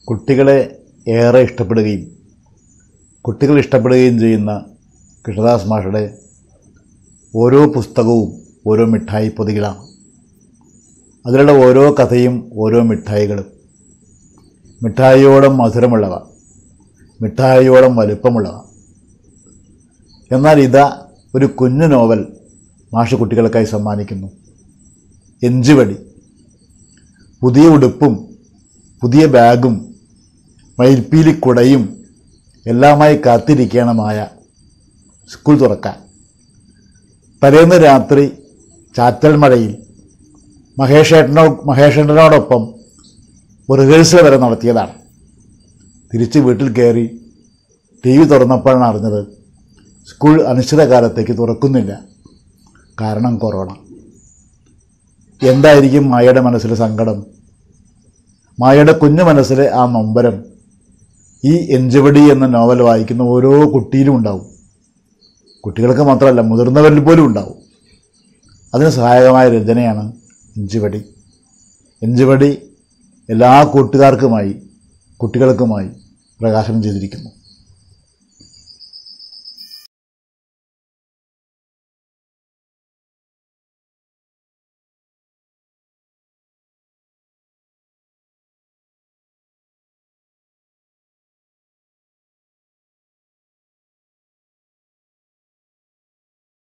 കുട്ടികളെ ഏറെ ഇഷ്ടപ്പെടുകയും കുട്ടികൾ ഇഷ്ടപ്പെടുകയും ചെയ്യുന്ന കൃഷ്ണദാസ് മാഷയുടെ ഓരോ പുസ്തകവും ഓരോ മിഠായി പൊതികളാണ് അതിലുള്ള ഓരോ കഥയും ഓരോ മിഠായികളും മിഠായിയോളം മധുരമുള്ളവ മിഠായിയോളം വലുപ്പമുള്ളവ എന്നാൽ ഇതാ ഒരു കുഞ്ഞു നോവൽ മാഷ് കുട്ടികൾക്കായി സമ്മാനിക്കുന്നു എഞ്ചുവടി പുതിയ ഉടുപ്പും പുതിയ ബാഗും മയിൽപ്പീലി കുടയും എല്ലാമായി കാത്തിരിക്കണമായ സ്കൂൾ തുറക്കാൻ തലേന്ന് രാത്രി ചാറ്റൽ മഴയിൽ മഹേഷേട്ടനോ മഹേഷേട്ടനോടൊപ്പം റിഹേഴ്സൽ വരെ നടത്തിയതാണ് തിരിച്ച് വീട്ടിൽ കയറി ടി വി തുറന്നപ്പോഴാണ് അറിഞ്ഞത് സ്കൂൾ അനിശ്ചിതകാലത്തേക്ക് തുറക്കുന്നില്ല കാരണം കൊറോണ എന്തായിരിക്കും മായയുടെ മനസ്സിലെ സങ്കടം മായയുടെ കുഞ്ഞു മനസ്സിലെ ആ നൊമ്പരം ഈ എഞ്ചവടി എന്ന നോവൽ വായിക്കുന്ന ഓരോ കുട്ടിയിലും ഉണ്ടാവും കുട്ടികൾക്ക് മാത്രമല്ല മുതിർന്നവരിൽ പോലും ഉണ്ടാവും അതിന് സഹായകമായ രചനയാണ് എഞ്ചുവടി എഞ്ചുവടി എല്ലാ കൂട്ടുകാർക്കുമായി കുട്ടികൾക്കുമായി പ്രകാശനം ചെയ്തിരിക്കുന്നു